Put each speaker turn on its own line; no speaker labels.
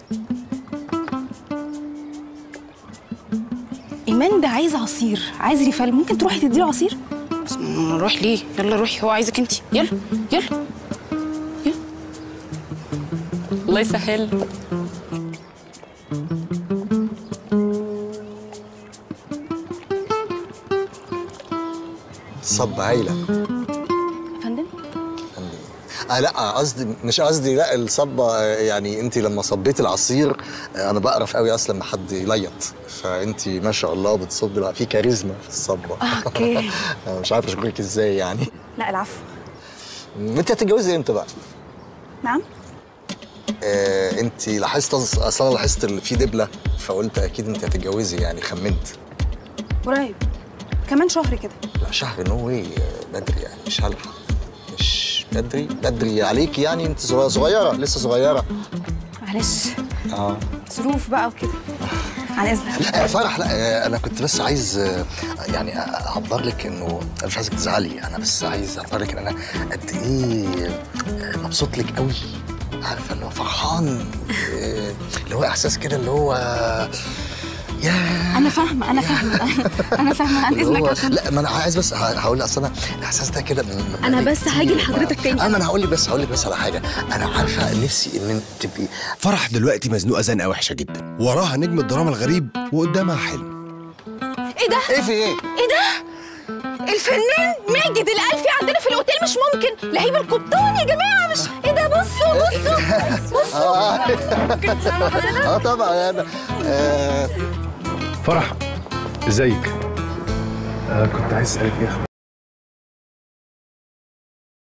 ايمان ده عايز عصير عايز ريفال ممكن تروحي تديله عصير
بس نروح ليه يلا روحي هو عايزك انت يلا يلا يلا الله يسهل
صب هايله
يا فندم
آه لا قصدي مش قصدي لا الصبه آه، يعني انت لما صبيتي العصير آه، انا بقرف قوي اصلا لما حد يليط فانت ما شاء الله بتصبي بقى في كاريزما في الصبه
اوكي
أنا مش عارف اشكرك ازاي يعني
لا العفو
انت هتتجوزي امتى بقى؟
نعم
آه انت لاحظت اصل انا لاحظت اللي في دبله فقلت اكيد انت هتتجوزي يعني خمنت
قريب كمان شهر كده
لا شهر نو واي بدري يعني مش هلحق مش بدري بدري عليك يعني انت صغيره صغيره لسه صغيره
معلش
اه
ظروف بقى وكده عن اذنك
لا فرح لا آه، انا كنت بس عايز آه، يعني اعبر لك انه انا مش عايزك تزعلي انا بس عايز اعبر لك ان انا قد ايه آه، مبسوط لك قوي عارفه اللي هو فرحان آه، اللي هو احساس كده اللي هو يا
انا فاهمه انا فاهمه انا فاهمه عن
اللي
اذنك
هو
عشان
لا ما انا عايز بس ه- هقول اصل انا الاحساس ده كده من- من
أنا
بقالي
بس هاجي
كتير
لحضرتك
ما-
تاني.
اه ما انا هقول لك بس هقول لك بس على حاجه انا عارفه نفسي ان انت تبقي
فرح دلوقتي مزنوقه زنقه وحشه جدا وراها نجم الدراما الغريب وقدامها حلم
ايه ده
ايه في ايه؟
ايه ده الفنان ماجد الالفي عندنا في الاوتيل مش ممكن لهيب القبطان يا جماعه مش ايه ده بصوا بصوا بصوا
اه
ممكن تسمع حضرتك
اه طبعا انا آه
فرح ازيك؟ آه كنت عايز اسالك ايه اخبار